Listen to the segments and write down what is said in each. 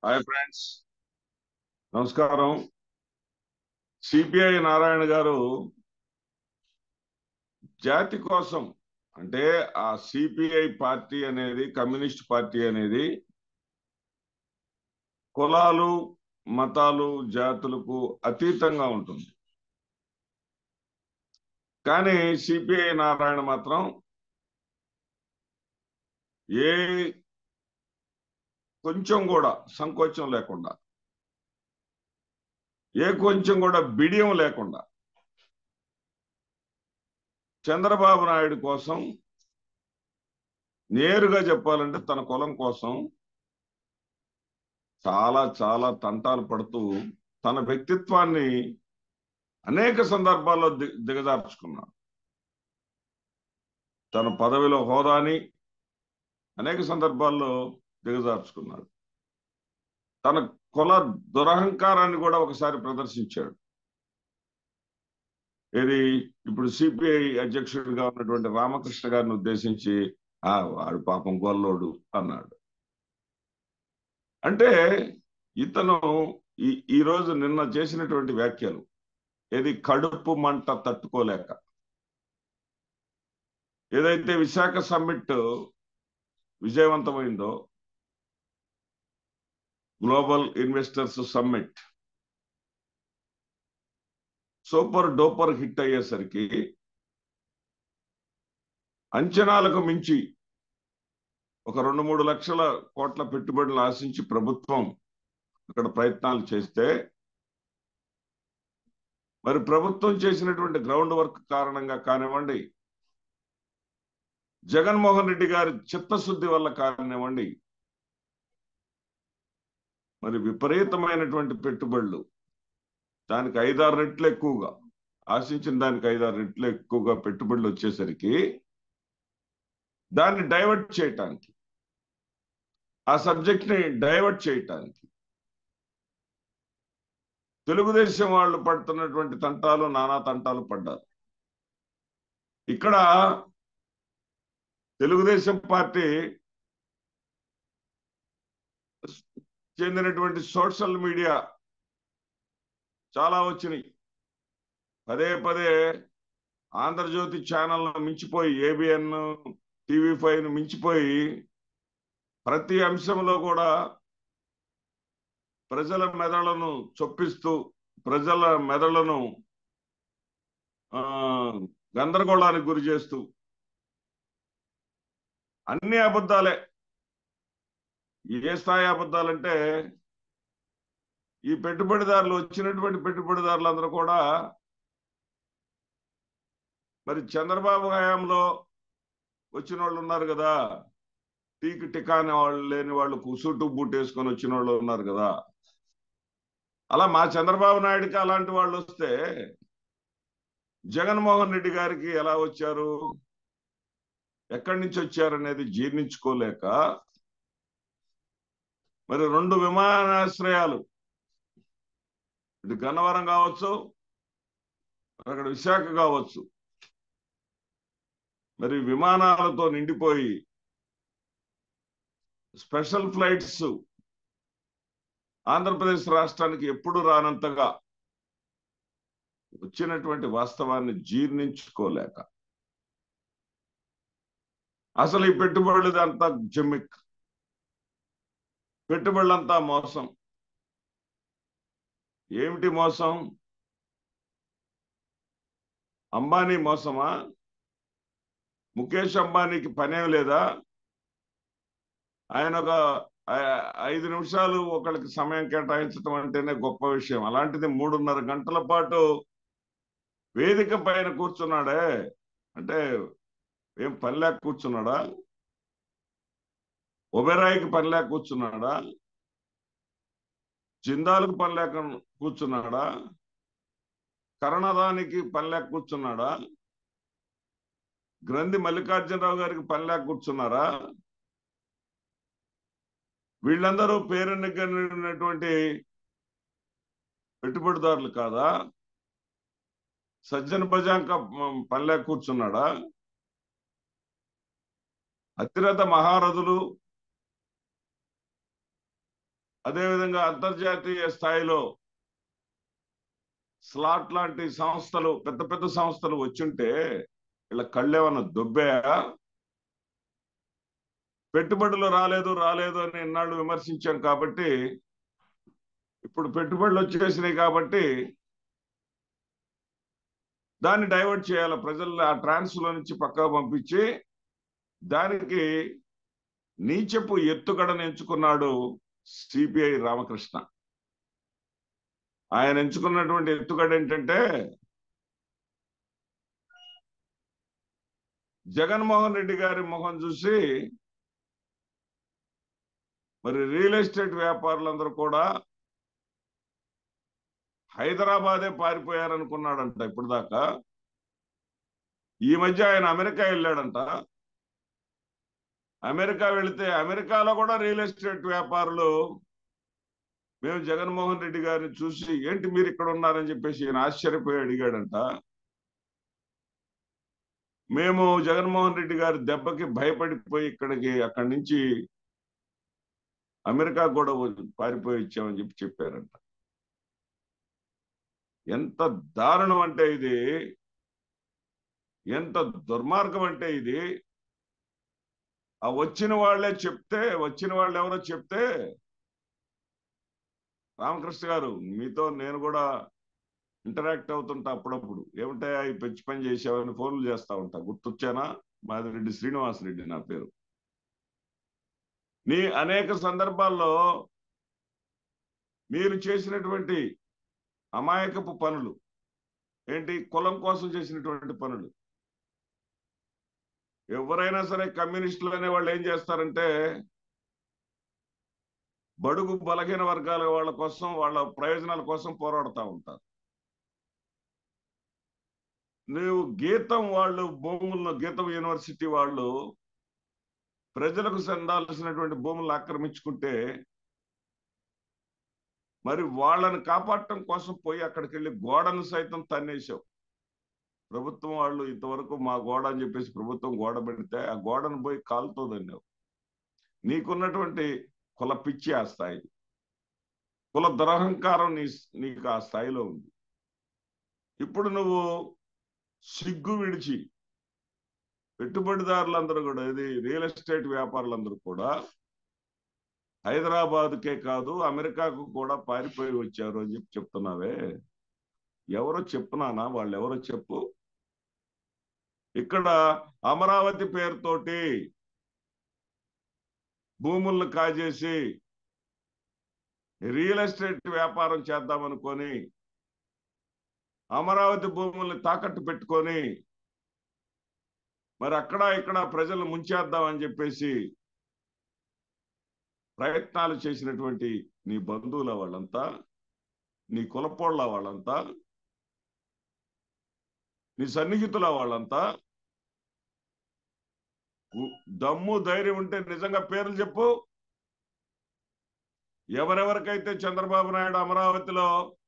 Hi friends నమస్కారం CPI Narayana గారు జాతి కోసం అంటే ఆ సిపిఐ పార్టీ అనేది కమ్యూనిస్ట్ పార్టీ అనేది కులాలు మతాలు జాతులకు అతీతంగా ఉంటుంది కానీ సిపిఐ నారాయణ మాత్రం ఏ కొంచెం కూడా సంకోచం లేకుండా ఏ కొంచెం కూడా బిడియం లేకుండా చంద్రబాబు నాయుడు కోసం నేరుగా చెప్పాలంటే తన కులం కోసం చాలా చాలా తంటాలు పడుతూ తన వ్యక్తిత్వాన్ని అనేక సందర్భాల్లో ది దిగజార్చుకున్నాడు తన పదవిలో హోదాని అనేక సందర్భాల్లో దిగజార్చుకున్నాడు తన కుల దురహంకారాన్ని కూడా ఒకసారి ప్రదర్శించాడు ఇది ఇప్పుడు సిపిఐ అధ్యక్షుడిగా ఉన్నటువంటి రామకృష్ణ గారిని ఉద్దేశించి ఆ వాడు పాపం గొల్లోడు అన్నాడు అంటే ఇతను ఈ ఈ రోజు నిన్న చేసినటువంటి వ్యాఖ్యలు ఏది కడుపు మంట తట్టుకోలేక ఏదైతే విశాఖ సమ్మిట్ విజయవంతమైందో global investors summit super duper hit అయ్యేసరికి అంచనాలకు మించి ఒక రెండు మూడు లక్షల కోట్ల పెట్టుబడులు ఆశించి ప్రభుత్వం అక్కడ ప్రయత్నాలు చేస్తే మరి ప్రభుత్వం చేసినటువంటి గ్రౌండ్ వర్క్ కారణంగా కానివ్వండి జగన్మోహన్ రెడ్డి గారి చిత్తశుద్ధి వల్ల కానివ్వండి మరి విపరీతమైనటువంటి పెట్టుబడులు దానికి ఐదారు రెట్లు ఎక్కువగా ఆశించిన దానికి ఐదారు రెట్లు ఎక్కువగా పెట్టుబడులు వచ్చేసరికి దాన్ని డైవర్ట్ చేయటానికి ఆ సబ్జెక్ట్ ని డైవర్ట్ చేయటానికి తెలుగుదేశం వాళ్ళు పడుతున్నటువంటి తంటాలు నానా తంటాలు పడ్డారు ఇక్కడ తెలుగుదేశం పార్టీ చెందినటువంటి సోషల్ మీడియా చాలా వచ్చినాయి పదే పదే ఆంధ్రజ్యోతి ఛానల్ మించిపోయి ఏబిఎన్ టీవీ ఫైవ్ మించిపోయి ప్రతి అంశంలో కూడా ప్రజల మెదళ్లను చొప్పిస్తూ ప్రజల మెదళ్లను గందరగోళానికి గురి చేస్తూ అన్ని అబద్ధాలే ఏ స్థాయి అబద్ధాలంటే ఈ పెట్టుబడిదారులు వచ్చినటువంటి పెట్టుబడిదారులు అందరూ కూడా మరి చంద్రబాబు హయాంలో వచ్చిన వాళ్ళు ఉన్నారు కదా టీకి టికాని వాళ్ళు లేని వాళ్ళు కుసుటు బూట్ వేసుకొని వచ్చిన వాళ్ళు ఉన్నారు కదా అలా మా చంద్రబాబు నాయుడికి అలాంటి వాళ్ళు వస్తే జగన్మోహన్ రెడ్డి గారికి ఎలా వచ్చారు ఎక్కడి నుంచి వచ్చారనేది జీర్ణించుకోలేక మరి రెండు విమానాశ్రయాలు ఇటు గన్నవరం కావచ్చు అక్కడ విశాఖ కావచ్చు మరి విమానాలతో నిండిపోయి స్పెషల్ ఫ్లైట్స్ ఆంధ్రప్రదేశ్ రాష్ట్రానికి ఎప్పుడు రానంతగా వచ్చినటువంటి వాస్తవాన్ని జీర్ణించుకోలేక అసలు ఈ పెట్టుబడులదంతా జమ్మిక్ పెట్టుబడులంతా మోసం ఏమిటి మోసం అంబానీ మోసమా ముఖేష్ అంబానీకి పనేం లేదా ఆయన ఒక ఐదు నిమిషాలు ఒకళ్ళకి సమయం కేటాయించడం అంటేనే గొప్ప విషయం అలాంటిది మూడున్నర గంటల పాటు వేదిక పైన కూర్చున్నాడే అంటే ఏం పని లేక కూర్చున్నాడా ఒబెరాయికి పని లేక కూర్చున్నాడా జిందాలకు పని లేక కూర్చున్నాడా కరణదానికి పని లేక కూర్చున్నాడా గ్రంథి మల్లికార్జునరావు గారికి పని లేక కూర్చున్నారా వీళ్ళందరూ పేరెన్నికైనటువంటి పెట్టుబడిదారులు కాదా సజ్జన భజాంక పని లేక కూర్చున్నాడా అతిరథ మహారథులు అదేవిధంగా అంతర్జాతీయ స్థాయిలో స్లాట్ లాంటి సంస్థలు పెద్ద పెద్ద సంస్థలు వచ్చుంటే ఇలా కళ్ళేమన్నా దొబ్బాయా పెట్టుబడులు రాలేదు రాలేదు అని ఇన్నాళ్ళు విమర్శించాం కాబట్టి ఇప్పుడు పెట్టుబడులు వచ్చేసినాయి కాబట్టి దాన్ని డైవర్ట్ చేయాలి ప్రజల్ని ఆ ట్రాన్స్ లో నుంచి పక్కకు పంపించి దానికి నీచపు ఎత్తుగడను ఎంచుకున్నాడు సిపిఐ రామకృష్ణ ఆయన ఎంచుకున్నటువంటి ఎత్తుగడ ఏంటంటే జగన్మోహన్ రెడ్డి గారి ముఖం చూసి మరి రియల్ ఎస్టేట్ వ్యాపారులందరూ కూడా హైదరాబాదే పారిపోయారనుకున్నాడంట ఇప్పుడు దాకా ఈ మధ్య ఆయన అమెరికా వెళ్ళాడంట అమెరికా వెళితే అమెరికాలో కూడా రియల్ ఎస్టేట్ వ్యాపారులు మేము జగన్మోహన్ రెడ్డి గారిని చూసి ఏంటి మీరు ఇక్కడ ఉన్నారని చెప్పేసి ఈయన ఆశ్చర్యపోయి అడిగాడంట మేము జగన్మోహన్ రెడ్డి గారి దెబ్బకి భయపడిపోయి ఇక్కడికి అక్కడి నుంచి అమెరికా కూడా పారిపోయి ఇచ్చామని చెప్పి చెప్పారంట ఎంత దారుణం అంటే ఇది ఎంత దుర్మార్గం అంటే ఇది ఆ వచ్చిన వాళ్ళే చెప్తే వచ్చిన వాళ్ళు ఎవరో చెప్తే రామకృష్ణ గారు మీతో నేను కూడా ఇంటరాక్ట్ అవుతుంటా అప్పుడప్పుడు ఏమిటాయా ఈ పెంచి పని చేసావని ఫోన్లు చేస్తా ఉంటా గుర్తొచ్చానా మాదిరెడ్డి శ్రీనివాసరెడ్డి నా పేరు నీ అనేక సందర్భాల్లో మీరు చేసినటువంటి అమాయకపు పనులు ఏంటి కులం కోసం చేసినటువంటి పనులు ఎవరైనా సరే కమ్యూనిస్టులు అనే వాళ్ళు ఏం చేస్తారంటే బడుగు బలహీన వర్గాల వాళ్ళ కోసం వాళ్ళ ప్రయోజనాల కోసం పోరాడుతూ ఉంటారు నువ్వు గీతం వాళ్ళు భూములను గీతం యూనివర్సిటీ వాళ్ళు ప్రజలకు చెందాల్సినటువంటి భూములను ఆక్రమించుకుంటే మరి వాళ్ళని కాపాడటం కోసం పోయి అక్కడికి వెళ్ళి గోడను సైతం తన్నేసావు ప్రభుత్వం వాళ్ళు ఇంతవరకు మా గోడ అని చెప్పేసి ప్రభుత్వం గోడ పెడితే ఆ గోడను పోయి కాలుతోదన్నావు నీకున్నటువంటి కుల పిచ్చి ఆ స్థాయి కుల దురహంకారం నీ నీకు ఆ స్థాయిలో ఉంది ఇప్పుడు నువ్వు సిగ్గు విడిచి పెట్టుబడిదారులందరూ కూడా ఇది రియల్ ఎస్టేట్ వ్యాపారులందరూ కూడా హైదరాబాద్కే కాదు అమెరికాకు కూడా పారిపోయి వచ్చారు అని చెప్పి చెప్తున్నావే ఎవరో చెప్పునానా వాళ్ళు ఎవరో చెప్పు ఇక్కడ అమరావతి పేరుతోటి భూములను కాజేసి రియల్ ఎస్టేట్ వ్యాపారం చేద్దామనుకొని అమరావతి భూముల్ని తాకట్టు పెట్టుకొని మరి అక్కడ ఇక్కడ ప్రజలు ముంచేద్దామని చెప్పేసి ప్రయత్నాలు చేసినటువంటి నీ బంధువుల వాళ్ళంతా నీ కులపోళ్ళ వాళ్ళంతా నీ సన్నిహితుల వాళ్ళంతా దమ్ము ధైర్యం ఉంటే నిజంగా పేర్లు చెప్పు ఎవరెవరికైతే చంద్రబాబు నాయుడు అమరావతిలో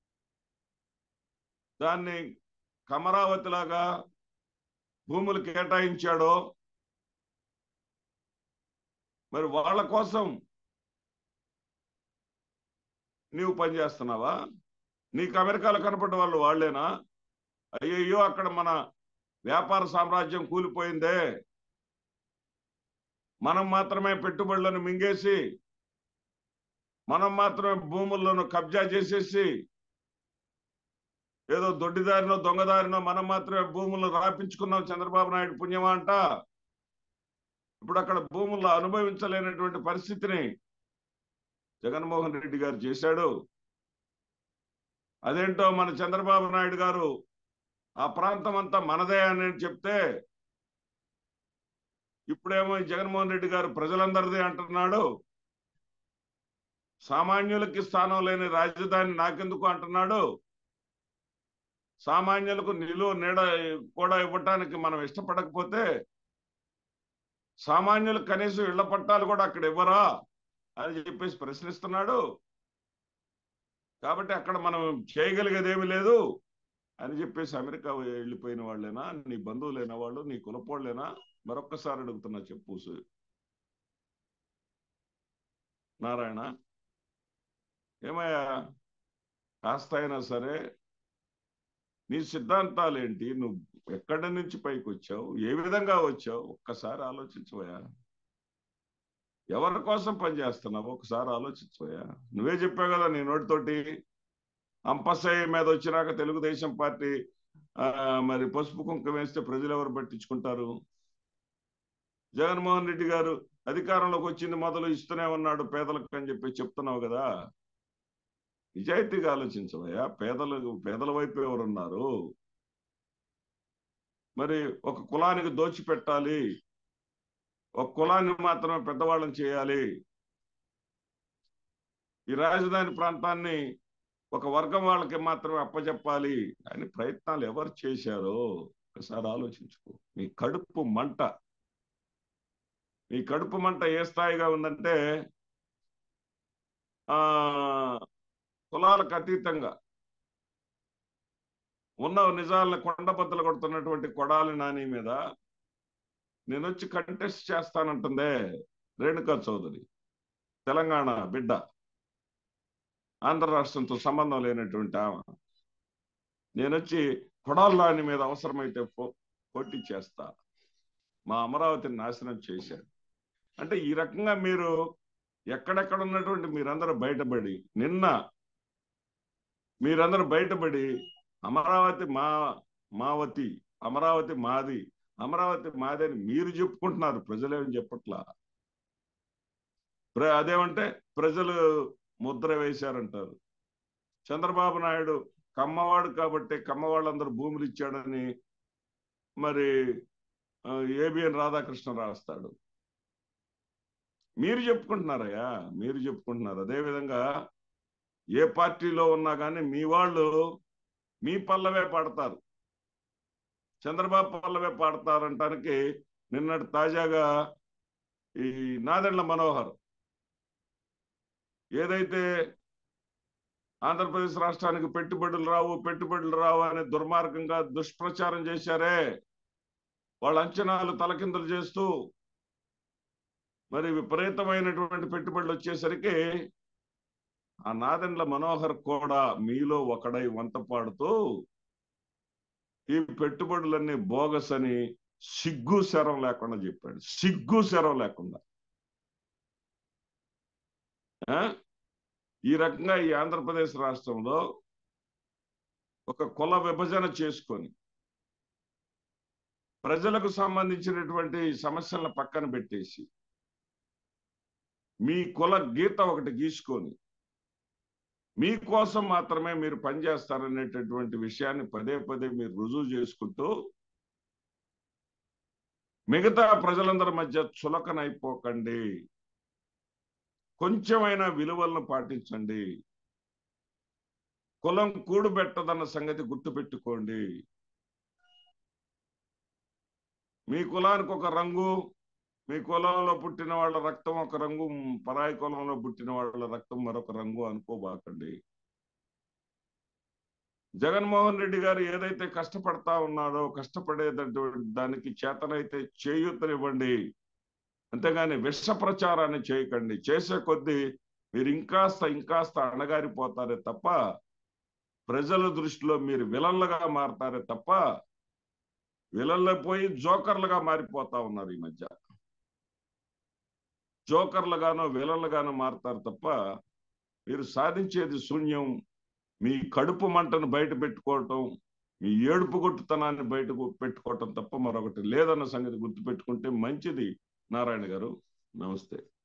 దాన్ని కమరావతిలాగా భూములు కేటాయించాడో మరి వాళ్ళ కోసం నీవు పనిచేస్తున్నావా నీకు అమెరికాలో కనపడ్డ వాళ్ళు వాళ్ళేనా అయ్యయ్యో అక్కడ మన వ్యాపార సామ్రాజ్యం కూలిపోయిందే మనం మాత్రమే పెట్టుబడులను మింగేసి మనం మాత్రమే భూములను కబ్జా చేసేసి ఏదో దొడ్డిదారినో దొంగదారినో మనం మాత్రమే భూములను రాపించుకున్నాం చంద్రబాబు నాయుడు పుణ్యమా అంట ఇప్పుడు అక్కడ భూముల్లో అనుభవించలేనటువంటి పరిస్థితిని జగన్మోహన్ రెడ్డి గారు చేశాడు అదేంటో మన చంద్రబాబు నాయుడు గారు ఆ ప్రాంతం అంతా మనదే అని చెప్తే ఇప్పుడేమో జగన్మోహన్ రెడ్డి గారు ప్రజలందరిదే అంటున్నాడు సామాన్యులకి స్థానం లేని రాజధాని నాకెందుకు అంటున్నాడు సామాన్యులకు నిలువ నీడ కూడా ఇవ్వటానికి మనం ఇష్టపడకపోతే సామాన్యులకు కనీసం ఇళ్ల పట్టాలు కూడా అక్కడ ఇవ్వరా అని చెప్పేసి ప్రశ్నిస్తున్నాడు కాబట్టి అక్కడ మనం చేయగలిగేది ఏమి లేదు అని చెప్పేసి అమెరికా వెళ్ళిపోయిన వాళ్ళేనా నీ బంధువులైన వాళ్ళు నీ కులపోళ్ళేనా మరొక్కసారి అడుగుతున్నా చెప్పు నారాయణ ఏమయ్యా కాస్త అయినా సరే నీ సిద్ధాంతాలు ఏంటి నువ్వు ఎక్కడి నుంచి పైకి వచ్చావు ఏ విధంగా వచ్చావు ఒక్కసారి ఆలోచించవయ్యా ఎవరి కోసం పనిచేస్తున్నావు ఒకసారి ఆలోచించవయ్యా నువ్వే చెప్పావు కదా నీ నోటితోటి అంపసయ్య మీద వచ్చినాక తెలుగుదేశం పార్టీ ఆ, మరి పసుపు కుంకుమ వేస్తే ప్రజలు ఎవరు పట్టించుకుంటారు జగన్మోహన్ రెడ్డి గారు అధికారంలోకి వచ్చింది మొదలు ఇస్తూనే ఉన్నాడు పేదలకు అని చెప్పి చెప్తున్నావు కదా నిజాయితీగా ఆలోచించవయ్యా పేదలకు పేదల వైపు ఎవరున్నారు మరి ఒక కులానికి దోచిపెట్టాలి ఒక కులాన్ని మాత్రమే పెద్దవాళ్ళని చేయాలి ఈ రాజధాని ప్రాంతాన్ని ఒక వర్గం వాళ్ళకి మాత్రమే అప్పచెప్పాలి అని ప్రయత్నాలు ఎవరు చేశారో ఒకసారి ఆలోచించుకో మీ కడుపు మంట మీ కడుపు మంట ఏ స్థాయిగా ఉందంటే ఆ కులాలకు అతీతంగా ఉన్న నిజాలను కొండబద్దలు కొడుతున్నటువంటి కొడాలి నాని మీద నేను వచ్చి కంటెస్ట్ చేస్తానంటుందే రేణుకా చౌదరి తెలంగాణ బిడ్డ ఆంధ్ర రాష్ట్రంతో సంబంధం లేనటువంటి ఆమె నేను వచ్చి కొడాలి నాని మీద అవసరమైతే పో- పోటీ చేస్తా మా అమరావతిని నాశనం చేశారు అంటే ఈ రకంగా మీరు ఎక్కడెక్కడ ఉన్నటువంటి మీరందరూ బయటపడి నిన్న మీరందరూ బయటపడి అమరావతి మా మావతి అమరావతి మాది అమరావతి మాది అని మీరు చెప్పుకుంటున్నారు ప్రజలేమని చెప్పట్లా ప్ర- అదేమంటే ప్రజలు ముద్ర వేశారంటారు చంద్రబాబు నాయుడు కమ్మవాడు కాబట్టి కమ్మవాళ్ళందరూ భూములు ఇచ్చాడని మరి ఏబిఎన్ రాధాకృష్ణ రాస్తాడు మీరు చెప్పుకుంటున్నారయ్యా మీరు చెప్పుకుంటున్నారు అదేవిధంగా ఏ పార్టీలో ఉన్నా కానీ మీ వాళ్ళు మీ పల్లవే పాడతారు చంద్రబాబు పల్లవే పాడతారంటానికి నిన్నటి తాజాగా ఈ నాదెండ్ల మనోహర్ ఏదైతే ఆంధ్రప్రదేశ్ రాష్ట్రానికి పెట్టుబడులు రావు పెట్టుబడులు రావు అనే దుర్మార్గంగా దుష్ప్రచారం చేశారే వాళ్ళ అంచనాలు తలకిందులు చేస్తూ మరి విపరీతమైనటువంటి పెట్టుబడులు వచ్చేసరికి ఆ నాదెండ్ల మనోహర్ కూడా మీలో ఒకడై వంత పాడుతూ ఈ పెట్టుబడులన్నీ బోగస్ అని సిగ్గు శరం లేకుండా చెప్పాడు సిగ్గు శరం లేకుండా ఆ? ఈ రకంగా ఈ ఆంధ్రప్రదేశ్ రాష్ట్రంలో ఒక కుల విభజన చేసుకొని ప్రజలకు సంబంధించినటువంటి సమస్యలను పక్కన పెట్టేసి మీ కుల గీత ఒకటి గీసుకొని మీకోసం మాత్రమే మీరు పనిచేస్తారనేటటువంటి విషయాన్ని పదే పదే మీరు రుజువు చేసుకుంటూ మిగతా ప్రజలందరి మధ్య చులకనైపోకండి కొంచెమైనా విలువలను పాటించండి కులం కూడుబెట్టదన్న సంగతి గుర్తుపెట్టుకోండి మీ కులానికి ఒక రంగు మీ కులంలో పుట్టిన వాళ్ళ రక్తం ఒక రంగు పరాయి కులంలో పుట్టిన వాళ్ళ రక్తం మరొక రంగు అనుకోబాకండి జగన్మోహన్ రెడ్డి గారు ఏదైతే కష్టపడతా ఉన్నాడో కష్టపడేటటువంటి దానికి చేతనైతే చేయూతనివ్వండి అంతేగాని విష ప్రచారాన్ని చేయకండి చేసే కొద్దీ మీరు ఇంకాస్త ఇంకాస్త అణగారిపోతారే తప్ప ప్రజల దృష్టిలో మీరు విలన్లుగా మారతారే తప్ప విలన్లు పోయి జోకర్లుగా మారిపోతా ఉన్నారు ఈ మధ్య జోకర్లుగానో విలన్లుగానో మారుతారు తప్ప మీరు సాధించేది శూన్యం మీ కడుపు మంటను బయట పెట్టుకోవటం మీ ఏడుపు కొట్టుతనాన్ని బయటకు పెట్టుకోవటం తప్ప మరొకటి లేదన్న సంగతి గుర్తుపెట్టుకుంటే మంచిది నారాయణ గారు నమస్తే